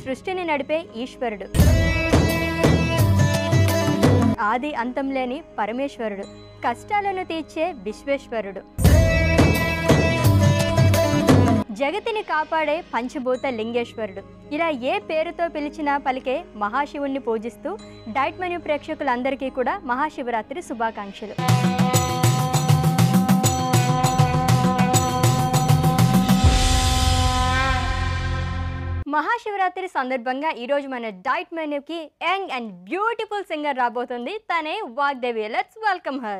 సృష్టిని నడిపే ఈశ్వరుడు ఆది అంతం లేని పరమేశ్వరుడు కష్టాలను తీర్చే విశ్వేశ్వరుడు జగతిని కాపాడే పంచభూత లింగేశ్వరుడు ఇలా ఏ పేరుతో పిలిచినా పలికే మహాశివుణ్ణి పూజిస్తూ డైట్ మెన్యూ ప్రేక్షకులందరికీ కూడా మహాశివరాత్రి శుభాకాంక్షలు మహాశివరాత్రి సందర్భంగా ఈరోజు మన డైట్ మెనూకి యంగ్ అండ్ బ్యూటిఫుల్ సింగర్ రాబోతుంది తనే Vagdevi let's welcome her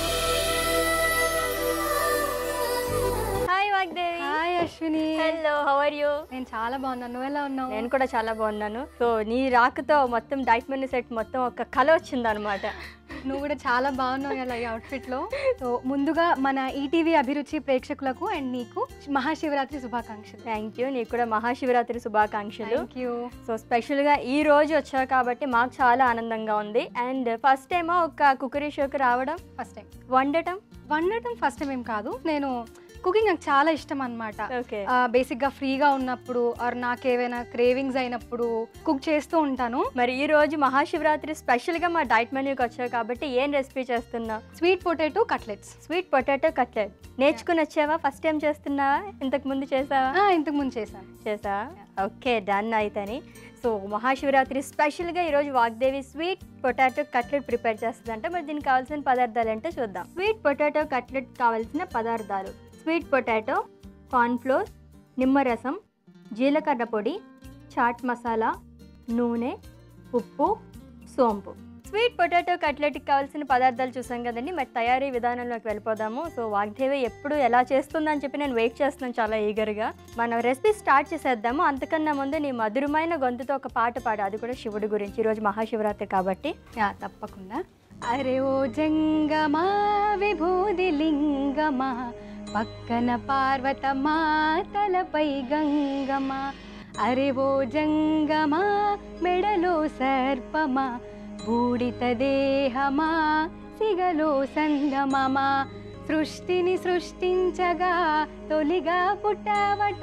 hi Vagdevi hi Ashwini hello how are you నేను చాలా బాగున్నాను నువ్వు ఎలా ఉన్నావు నేను కూడా చాలా బాగున్నాను సో నీ రాకతో మొత్తం డైట్ మెనూ సెట్ మొత్తం ఒక కళ వచ్చింది అనమాట నువ్వు కూడా చాలా బాగున్నావు ఇలా ఈ అవుట్ఫిట్ లో సో ముందుగా మన ఈటీవీ అభిరుచి ప్రేక్షకులకు అండ్ నీకు మహాశివరాత్రి శుభాకాంక్షలు థ్యాంక్ యూ నీకు కూడా మహాశివరాత్రి శుభాకాంక్షలు థ్యాంక్ యూ సో స్పెషల్గా ఈ రోజు వచ్చావు కాబట్టి మాకు చాలా ఆనందంగా ఉంది అండ్ ఫస్ట్ ఏమో ఒక కుకరీ షోకి రావడం ఫస్ట్ టైం వండటం వండటం ఫస్ట్ టైం ఏం కాదు నేను కుకింగ్ నాకు చాలా ఇష్టం అనమాట ఓకే బేసిక్గా ఫ్రీగా ఉన్నప్పుడు ఆర్ నాకు ఏవైనా క్రేవింగ్స్ అయినప్పుడు కుక్ చేస్తూ ఉంటాను మరి ఈ రోజు మహాశివరాత్రి స్పెషల్గా మా డైట్ మెనూకి వచ్చావు కాబట్టి ఏం రెసిపీ చేస్తున్నావు sweet potato cutlets sweet potato cutlet నేర్చుకుని వచ్చావా ఫస్ట్ టైం చేస్తున్నావా ఇంతకు ముందు చేసావా ఇంతకు ముందు చేశాను చేసా ఓకే డన్ అయితేని సో మహాశివరాత్రి స్పెషల్గా ఈరోజు Vagdevi sweet potato cutlet prepare చేస్తుందంట మరి దీనికి కావాల్సిన పదార్థాలు ఏంటో చూద్దాం స్వీట్ పొటాటో కట్లెట్ కావాల్సిన పదార్థాలు స్వీట్ పొటాటో కార్న్ఫ్లోర్ నిమ్మరసం జీలకర్ర పొడి చాట్ మసాలా నూనె ఉప్పు సోంపు స్వీట్ పొటాటో కట్లెట్కి కావాల్సిన పదార్థాలు చూసాం కదండి మరి తయారీ విధానంలోకి వెళ్ళిపోదాము సో వాగ్దేవి ఎప్పుడు ఎలా చేస్తుందని చెప్పి నేను వెయిట్ చేస్తున్నాను చాలా ఈగర్గా మనం రెసిపీ స్టార్ట్ చేసేద్దాము అంతకన్నా ముందు నీ మధురమైన గొంతుతో ఒక పాట పాడు అది కూడా శివుడి గురించి ఈరోజు మహాశివరాత్రి కాబట్టి యా తప్పకుండా అరే ఓ జంగమా విభూది లింగమా పక్కన పార్వతమా తలపై గంగమా అరే ఓ జంగమా మెడలో సర్పమా బూడిత దేహమా సిగలో సంగమమా సృష్టిని సృష్టించగా తొలిగా పుట్టావట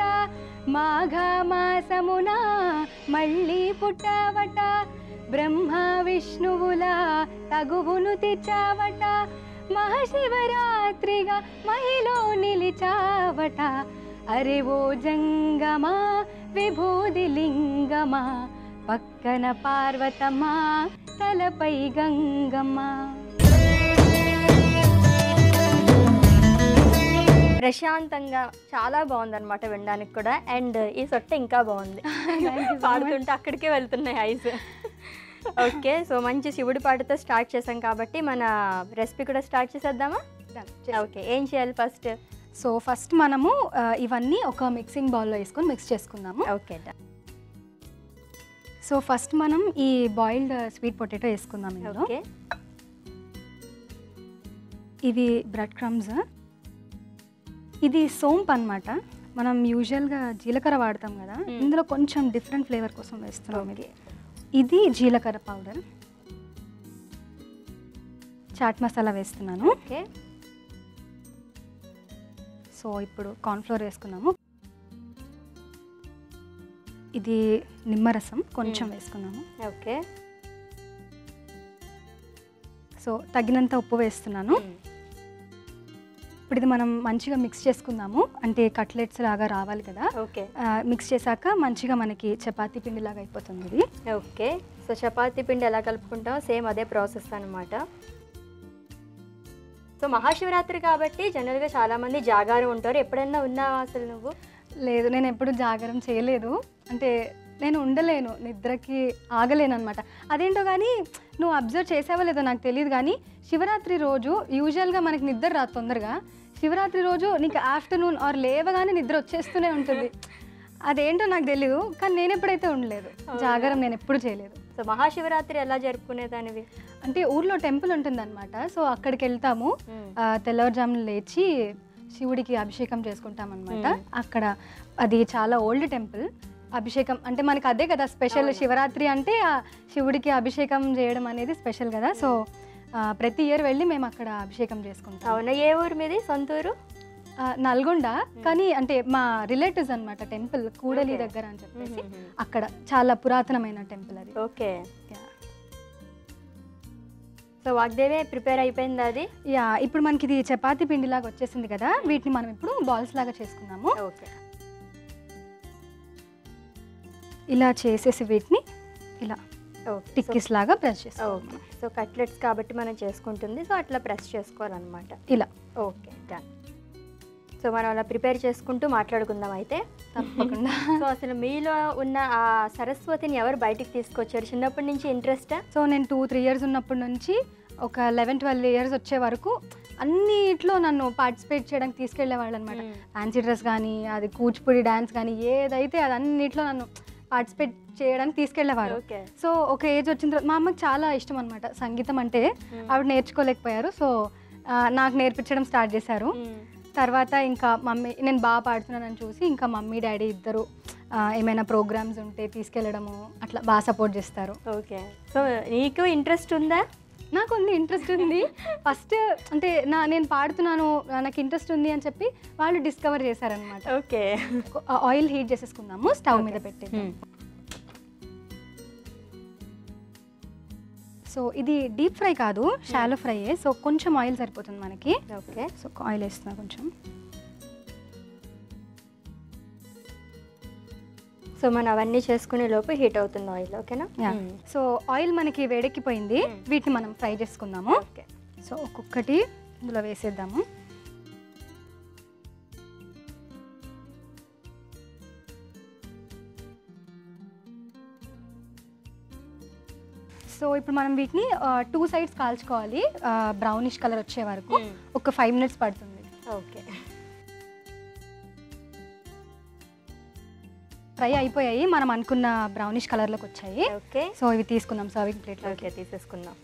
మాఘమాసమున మళ్ళీ పుట్టావట బ్రహ్మ విష్ణువుల తగువును తెచ్చావట మహాశివరాత్రిగా మహిలో నిలిచావట అరే ఓ జంగమా విభూది లింగమా పక్కన పార్వతమా తలపై గంగమ్మా ప్రశాంతంగా చాలా బాగుంది అనమాట వినడానికి కూడా అండ్ ఈ సొట్ట ఇంకా బాగుంది పాడుతుంటే అక్కడికే వెళ్తున్నాయి ఐస్ ఓకే సో మంచి శివుడి పాటతో స్టార్ట్ చేసాం కాబట్టి మన రెసిపీ కూడా స్టార్ట్ చేసేద్దామా ఓకే ఏం చేయాలి ఫస్ట్ సో ఫస్ట్ మనము ఆ, ఇవన్నీ ఒక మిక్సింగ్ బౌల్లో వేసుకొని మిక్స్ చేసుకుందాము ఓకే సో ఫస్ట్ మనం ఈ బాయిల్డ్ స్వీట్ పొటాటో వేసుకుందాం ఇందులో ఓకే ఇవి బ్రెడ్ క్రమ్స్ ఇది సోంప్ అన్నమాట మనం యూజువల్గా జీలకర్ర వాడతాం కదా Hmm. ఇందులో కొంచెం డిఫరెంట్ ఫ్లేవర్ కోసం వేస్తున్నాం ఇది ఇది జీలకర్ర పౌడర్ చాట్ మసాలా వేస్తున్నాను ఓకే సో ఇప్పుడు కార్న్ఫ్లోర్ వేసుకున్నాము ఇది నిమ్మరసం కొంచెం Hmm. వేసుకున్నాము ఓకే సో తగినంత ఉప్పు వేస్తున్నాను ఇప్పుడు ఇది మనం మంచిగా మిక్స్ చేసుకుందాము అంటే కట్లెట్స్ లాగా రావాలి కదా ఓకే ఆ, మిక్స్ చేశాక మంచిగా మనకి చపాతీ పిండి లాగా అయిపోతుంది ఇది ఓకే సో చపాతీ పిండి ఎలా కలుపుకుంటాం సేమ్ అదే ప్రాసెస్ అనమాట సో మహాశివరాత్రి కాబట్టి జనరల్గా చాలామంది జాగారం ఉంటారు ఎప్పుడైనా ఉన్నావా అసలు నువ్వు లేదు నేను ఎప్పుడు జాగరం చేయలేదు అంటే నేను ఉండలేను నిద్రకి ఆగలేను అనమాట అదేంటో కానీ నువ్వు అబ్జర్వ్ చేసావో లేదో నాకు తెలియదు కానీ శివరాత్రి రోజు యూజువల్గా మనకి నిద్ర రాదు తొందరగా శివరాత్రి రోజు నీకు ఆఫ్టర్నూన్ ఆర్ లేవగానే నిద్ర వచ్చేస్తూనే ఉంటుంది అదేంటో నాకు తెలియదు కానీ నేను ఎప్పుడైతే ఉండలేదు జాగరం నేను ఎప్పుడు చేయలేదు సో మహాశివరాత్రి ఎలా జరుపుకునేదానివి అంటే ఊర్లో టెంపుల్ ఉంటుందన్నమాట సో అక్కడికి వెళ్తాము ఆ, తెల్లవారుజామున లేచి శివుడికి అభిషేకం చేసుకుంటాం అనమాట మ్మ్. అక్కడ అది చాలా ఓల్డ్ టెంపుల్ అభిషేకం అంటే మనకి అదే కదా స్పెషల్ అవును. శివరాత్రి అంటే ఆ శివుడికి అభిషేకం చేయడం అనేది స్పెషల్ కదా సో ఆ, ప్రతి ఇయర్ వెళ్ళి మేము అక్కడ అభిషేకం చేసుకుంటాం అవునా ఏ ఊరు మీది సొంతూరు ఆ, నల్గొండ కానీ అంటే మా రిలేటివ్స్ అన్నమాట టెంపుల్ కూడలి Okay. దగ్గర అని చెప్పేసి మ్మ్. అక్కడ చాలా పురాతనమైన టెంపుల్ అది okay Yeah. So Vagdevi prepare అయిపోయిందా అది యా ఇప్పుడు మనకి ఇది చపాతీ పిండిలాగా వచ్చేసింది కదా వీటిని మనం ఇప్పుడు బాల్స్ లాగా చేసుకుందాము ఓకే ఇలా చేసేసి వీటిని ఇలా ఓకే టిక్కీస్ లాగా ప్రెస్ ఓకే చేసుకోవాలి సో కట్లెట్స్ కాబట్టి మనం చేసుకుంటుంది సో అట్లా ప్రెస్ చేసుకోవాలన్నమాట ఇలా ఓకే డన్ సో మనం అలా ప్రిపేర్ చేసుకుంటూ మాట్లాడుకుందాం అయితే తప్పకుండా సో అసలు మీలో ఉన్న ఆ సరస్వతిని ఎవరు బయటికి తీసుకొచ్చారు చిన్నప్పటి నుంచి ఇంట్రెస్టా సో నేను టూ త్రీ ఇయర్స్ ఉన్నప్పటి నుంచి ఒక లెవెన్ ట్వెల్వ్ ఇయర్స్ వచ్చే వరకు అన్నిట్లో నన్ను పార్టిసిపేట్ చేయడానికి తీసుకెళ్లేవాళ్ళు అనమాట ఫ్యాన్సీ డ్రెస్ కానీ అది కూచిపూడి డ్యాన్స్ కానీ ఏదైతే అది అన్నిట్లో నన్ను పార్టిసిపేట్ చేయడానికి తీసుకెళ్లేవారు ఓకే సో ఒక ఏజ్ వచ్చిన తర్వాత మా అమ్మకి చాలా ఇష్టం అనమాట సంగీతం అంటే ఆవిడ నేర్చుకోలేకపోయారు సో ఆ, నాకు నేర్పించడం స్టార్ట్ చేశారు తర్వాత ఇంకా మమ్మీ నేను బాగా పాడుతున్నానని చూసి ఇంకా మమ్మీ డాడీ ఇద్దరు ఆ, ఏమైనా ప్రోగ్రామ్స్ ఉంటే తీసుకెళ్ళడము అట్లా బాగా సపోర్ట్ చేస్తారు ఓకే సో నీకు ఇంట్రెస్ట్ ఉందా నాకు ఉంది ఇంట్రెస్ట్ ఉంది ఫస్ట్ అంటే నా నేను పాడుతున్నాను నాకు ఇంట్రెస్ట్ ఉంది అని చెప్పి వాళ్ళు డిస్కవర్ చేశారనమాట ఓకే ఆయిల్ హీట్ చేసేసుకుందాము స్టవ్ మీద పెట్టి సో ఇది డీప్ ఫ్రై కాదు షాలో ఫ్రై సో కొంచెం ఆయిల్ సరిపోతుంది మనకి ఓకే సో ఆయిల్ వేస్తున్నా కొంచెం సో మనం అవన్నీ చేసుకునే లోపు హీట్ అవుతుంది ఆయిల్ ఓకేనా సో ఆయిల్ మనకి వేడెక్కిపోయింది Hmm. వీటిని మనం ఫ్రై చేసుకుందాము ఓకే సో ఒక్కొక్కటి ఇందులో వేసేద్దాము సో ఇప్పుడు మనం వీటిని టూ సైడ్స్ కాల్చుకోవాలి బ్రౌనిష్ కలర్ వచ్చే వరకు ఒక ఫైవ్ మినిట్స్ పడుతుంది ఓకే ఫ్రై అయిపోయాయి మనం అనుకున్న బ్రౌనిష్ కలర్లోకి వచ్చాయి ఓకే సో ఇవి తీసుకుందాం సర్వింగ్ ప్లేట్లో ఓకే తీసేసుకుందాం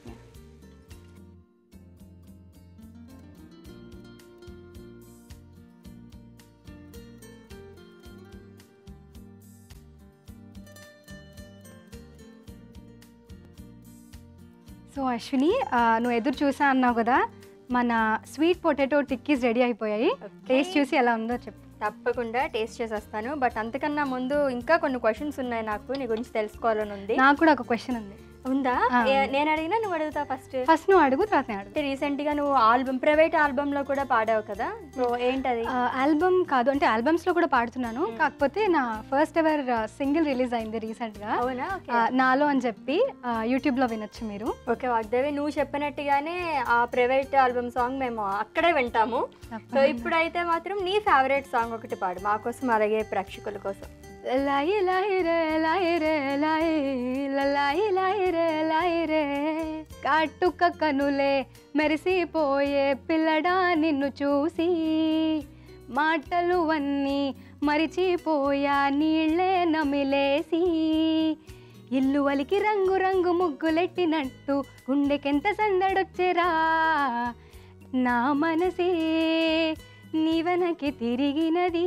సో అశ్విని ఆ, నువ్వు ఎదురు చూసా అన్నావు కదా మన స్వీట్ పొటాటో టిక్కీస్ రెడీ అయిపోయాయి టేస్ట్ చూసి ఎలా ఉందో చెప్పు తప్పకుండా టేస్ట్ చేసేస్తాను బట్ అంతకన్నా ముందు ఇంకా కొన్ని క్వశ్చన్స్ ఉన్నాయి నాకు నీ గురించి తెలుసుకోవాలని ఉంది నాకు కూడా ఒక క్వశ్చన్ ఉంది ఉందా ఆ. ఏ- నేను అడిగినా నువ్వు అడుగుతా ఫస్ట్ ఫస్ట్ నువ్వు అడుగు తర్వాత నేను అడుగు అంటే రీసెంట్ గా నువ్వు ఆల్బమ్ ప్రైవేట్ ఆల్బమ్ లో కూడా పాడావు కదా సో ఏంటది ఆల్బమ్ కాదు అంటే ఆల్బమ్స్ లో కూడా పాడుతున్నాను కాకపోతే నా ఫస్ట్ ఎవర్ సింగిల్ రిలీజ్ అయింది రీసెంట్ గా అవునా ఓకే ఆ, నాలో అని చెప్పి యూట్యూబ్ లో వినొచ్చు మీరు ఓకే వాగ్దేవి నువ్వు చెప్పినట్టుగానే ఆ ప్రైవేట్ ఆల్బమ్ సాంగ్ మేము అక్కడే వింటాము సో ఇప్పుడైతే మాత్రం నీ ఫేవరెట్ సాంగ్ ఒకటి పాడు మా కోసం అలాగే ప్రేక్షకుల కోసం లాయి లాయి రే లాయి రే లాయి లాయి లాయి రే లాయి రే కాటుక కనులే మెరిసిపోయే పిల్లడా నిన్ను చూసి మాటలు అన్నీ మరిచిపోయా నీళ్ళే నమిలేసి ఇల్లు వలికి రంగు రంగు ముగ్గులెట్టినట్టు గుండెకెంత సందడొచ్చెరా నా మనసే నీ వెనక్కి తిరిగినది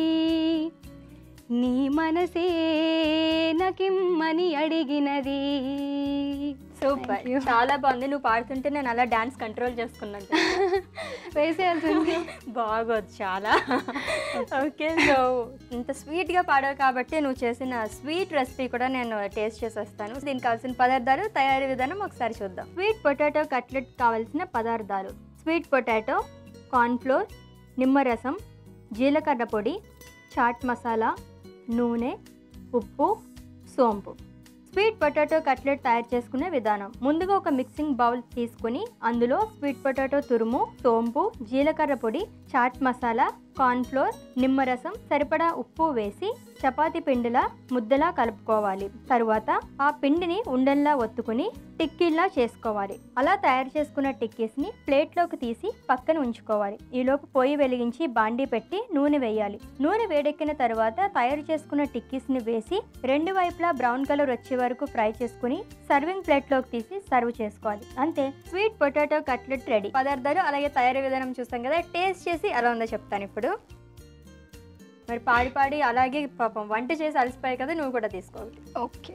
నీ మనసే నకిమ్మని అడిగినది సూపర్ Thank you. చాలా బాగుంది నువ్వు పాడుతుంటే నేను అలా డాన్స్ కంట్రోల్ చేసుకున్నాను వేసేయాల్సింది బాగోదు చాలా ఓకే సో ఇంత స్వీట్గా పాడావు కాబట్టి నువ్వు చేసిన స్వీట్ రెసిపీ కూడా నేను టేస్ట్ చేసేస్తాను దీనికి కావాల్సిన పదార్థాలు తయారీ విధానం ఒకసారి చూద్దాం స్వీట్ పొటాటో కట్లెట్ కావాల్సిన పదార్థాలు స్వీట్ పొటాటో కార్న్ఫ్లోర్ నిమ్మరసం జీలకర్ర పొడి చాట్ మసాలా నూనె ఉప్పు సోంపు స్వీట్ పొటాటో కట్లెట్ తయారు చేసుకునే విధానం ముందుగా ఒక మిక్సింగ్ బౌల్ తీసుకుని అందులో స్వీట్ పొటాటో తురుము సోంపు జీలకర్ర పొడి చాట్ మసాలా కార్న్ఫ్లోర్ నిమ్మరసం సరిపడా ఉప్పు వేసి చపాతీ పిండిలా ముద్దలా కలుపుకోవాలి తరువాత ఆ పిండిని ఉండల్లా ఒత్తుకుని టిక్కీల్లా చేసుకోవాలి అలా తయారు చేసుకున్న టిక్కీస్ని ప్లేట్లోకి తీసి పక్కన ఉంచుకోవాలి ఈలోపు పొయ్యి వెలిగించి బాండీ పెట్టి నూనె వేయాలి నూనె వేడెక్కిన తర్వాత తయారు చేసుకున్న టిక్కీస్ని వేసి రెండు వైపులా బ్రౌన్ కలర్ వచ్చే వరకు ఫ్రై చేసుకుని సర్వింగ్ ప్లేట్లోకి తీసి సర్వ్ చేసుకోవాలి అంతే స్వీట్ పొటాటో కట్లెట్ రెడీ పదార్థాలు అలాగే తయారీ విధానం చూస్తాం కదా టేస్ట్ చేసి ఎలా ఉందో చెప్తాను ఇప్పుడు మరి పాడి పాడి అలాగే పాపం వంట చేసి అలసిపోయాయి కదా నువ్వు కూడా తీసుకోవాలి ఓకే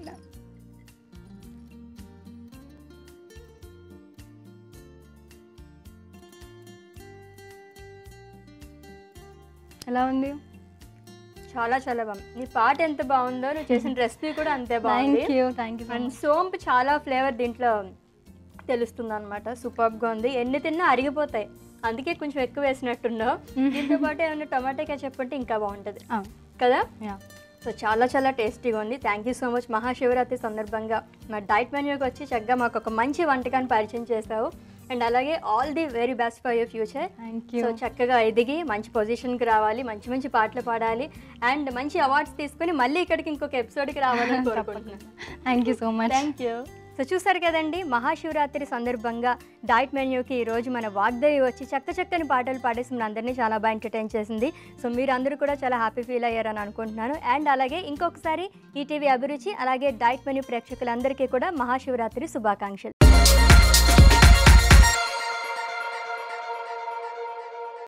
ఎలా ఉంది చాలా చాలా బాగుంది నీ పాట ఎంత బాగుందో నువ్వు చేసిన రెసిపీ కూడా అంతే బాగుంది thank you thank you so and much సోంపు చాలా ఫ్లేవర్ దీంట్లో తెలుస్తుంది అనమాట సూపర్గా ఉంది ఎన్ని తిన్నా అరిగిపోతాయి అందుకే కొంచెం ఎక్కువ వేసినట్టున్నావు దీంతో పాటు ఏమైనా టొమాటో కెచప్ ఉంటే ఇంకా బాగుంటుంది కదా యా సో చాలా చాలా టేస్టీగా ఉంది thank you so much Mahashivratri సందర్భంగా మా డైట్ మెన్యూకి వచ్చి చక్కగా మాకు ఒక మంచి వంటకాన్ని పరిచయం చేసావు అండ్ అలాగే all the very best for your future thank you so చక్కగా ఎదిగి మంచి పొజిషన్కి రావాలి మంచి మంచి పాటలు పాడాలి అండ్ మంచి అవార్డ్స్ తీసుకుని మళ్ళీ ఇక్కడికి ఇంకొక ఎపిసోడ్కి రావాలని కోరుకుంటున్నాను thank you so much thank you so చూసారు కదండి మహాశివరాత్రి సందర్భంగా డైట్ మెన్యూకి ఈరోజు మన వాగ్దేవి వచ్చి చక్క చక్కని పాటలు పాడేసి మన అందరినీ చాలా బాగా ఎంటర్టైన్ చేసింది సో మీరు అందరూ కూడా చాలా హ్యాపీ ఫీల్ అయ్యారని అనుకుంటున్నాను అండ్ అలాగే ఇంకొకసారి ఈటీవీ అభిరుచి అలాగే డైట్ మెన్యూ ప్రేక్షకులందరికీ కూడా మహాశివరాత్రి శుభాకాంక్షలు